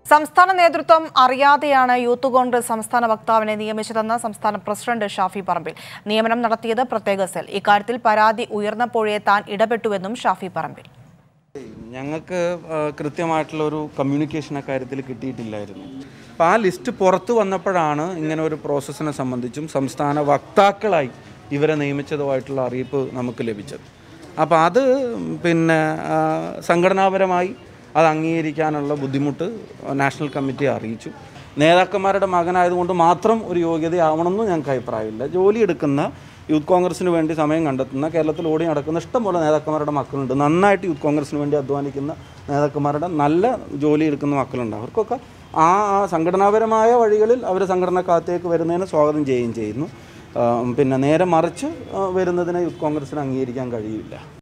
സംസ്ഥാന നേതൃത്വം അറിയാതെയാണ് യൂത്ത് കോൺഗ്രസ് സംസ്ഥാന വക്താവിനെ നിയമിച്ചതെന്ന് സംസ്ഥാന പ്രസിഡന്റ് ഷാഫി പറമ്പിൽ നിയമനം നടത്തിയത് പ്രത്യേക സെൽ ഇക്കാര്യത്തിൽ പരാതി ഉയർന്നപ്പോഴേ താൻ ഇടപെട്ടുവെന്നും ഷാഫി പറമ്പിൽ ഞങ്ങൾക്ക് ആ, കൃത്യമായിട്ടുള്ള ഒരു കമ്മ്യൂണിക്കേഷൻ അക്കാര്യത്തിൽ കിട്ടിയിട്ടില്ലായിരുന്നു അപ്പോൾ ആ ലിസ്റ്റ് പുറത്തു വന്നപ്പോഴാണ് ഇങ്ങനെ ഒരു പ്രോസസ്സിനെ സംബന്ധിച്ചും സംസ്ഥാന വക്താക്കളായി ഇവരെ നിയമിച്ചതുമായിട്ടുള്ള അറിയിപ്പ് നമുക്ക് ലഭിച്ചത് അപ്പോൾ അത് പിന്നെ ആ, സംഘടനാപരമായി അത് അംഗീകരിക്കാനുള്ള ബുദ്ധിമുട്ട് നാഷണൽ കമ്മിറ്റി അറിയിച്ചു നേതാക്കന്മാരുടെ മകനായതുകൊണ്ട് മാത്രം ഒരു യോഗ്യതയാവണമെന്നും ഞങ്ങൾക്ക് അഭിപ്രായമില്ല ജോലിയെടുക്കുന്ന യൂത്ത് കോൺഗ്രസിന് വേണ്ടി സമയം കണ്ടെത്തുന്ന കേരളത്തിൽ ഓടി നടക്കുന്ന ഇഷ്ടംപോലെ നേതാക്കന്മാരുടെ മക്കളുണ്ട് നന്നായിട്ട് യൂത്ത് കോൺഗ്രസിന് വേണ്ടി അധ്വാനിക്കുന്ന നേതാക്കന്മാരുടെ നല്ല ജോലി എടുക്കുന്ന മക്കളുണ്ട് അവർക്കൊക്കെ ആ ആ സംഘടനാപരമായ വഴികളിൽ അവർ സംഘടനക്കകത്തേക്ക് വരുന്നതിന് സ്വാഗതം ചെയ്യുകയും ചെയ്യുന്നു ആ, പിന്നെ നേരെ മറിച്ച് ആ, വരുന്നതിനെ യൂത്ത് കോൺഗ്രസിന് അംഗീകരിക്കാൻ കഴിയില്ല